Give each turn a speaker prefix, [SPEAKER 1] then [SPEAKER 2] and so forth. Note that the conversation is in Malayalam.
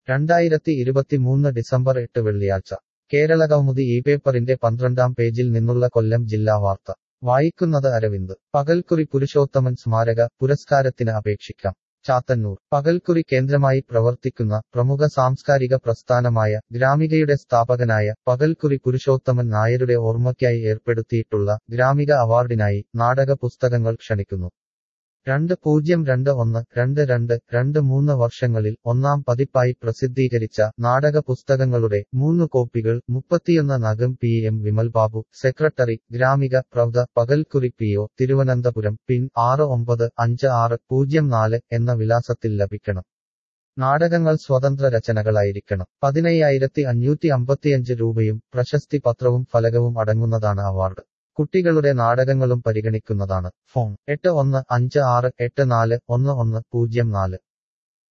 [SPEAKER 1] രണ്ടായിരത്തി ഇരുപത്തിമൂന്ന് ഡിസംബർ എട്ട് വെള്ളിയാഴ്ച കേരള കൗമുദി ഈ പേപ്പറിന്റെ പന്ത്രണ്ടാം പേജിൽ നിന്നുള്ള കൊല്ലം ജില്ലാ വാർത്ത വായിക്കുന്നത് അരവിന്ദ് പകൽക്കുറി പുരുഷോത്തമൻ സ്മാരക പുരസ്കാരത്തിന് അപേക്ഷിക്കാം ചാത്തന്നൂർ പകൽക്കുറി കേന്ദ്രമായി പ്രവർത്തിക്കുന്ന പ്രമുഖ സാംസ്കാരിക പ്രസ്ഥാനമായ ഗ്രാമികയുടെ സ്ഥാപകനായ പകൽക്കുറി പുരുഷോത്തമൻ നായരുടെ ഓർമ്മയ്ക്കായി ഏർപ്പെടുത്തിയിട്ടുള്ള ഗ്രാമിക അവാർഡിനായി നാടക പുസ്തകങ്ങൾ ക്ഷണിക്കുന്നു രണ്ട് പൂജ്യം രണ്ട് ഒന്ന് രണ്ട് രണ്ട് രണ്ട് മൂന്ന് വർഷങ്ങളിൽ ഒന്നാം പതിപ്പായി പ്രസിദ്ധീകരിച്ച നാടക പുസ്തകങ്ങളുടെ മൂന്ന് കോപ്പികൾ മുപ്പത്തിയൊന്ന് നഗം P M Vimal Babu secretary Gramika പ്രൗഢ Pakalkkuri P O Thiruvananthapuram pin ആറ് ഒമ്പത് അഞ്ച് ആറ് പൂജ്യം നാല് എന്ന വിലാസത്തിൽ ലഭിക്കണം നാടകങ്ങൾ സ്വതന്ത്ര രചനകളായിരിക്കണം പതിനയ്യായിരത്തി അഞ്ഞൂറ്റി അമ്പത്തിയഞ്ച് രൂപയും പ്രശസ്തി പത്രവും ഫലകവും അടങ്ങുന്നതാണ് അവാർഡ് കുട്ടികളുടെ നാടകങ്ങളും പരിഗണിക്കുന്നതാണ് ഫോൺ എട്ട് ഒന്ന് അഞ്ച് ആറ് എട്ട് നാല് ഒന്ന് ഒന്ന് പൂജ്യം നാല്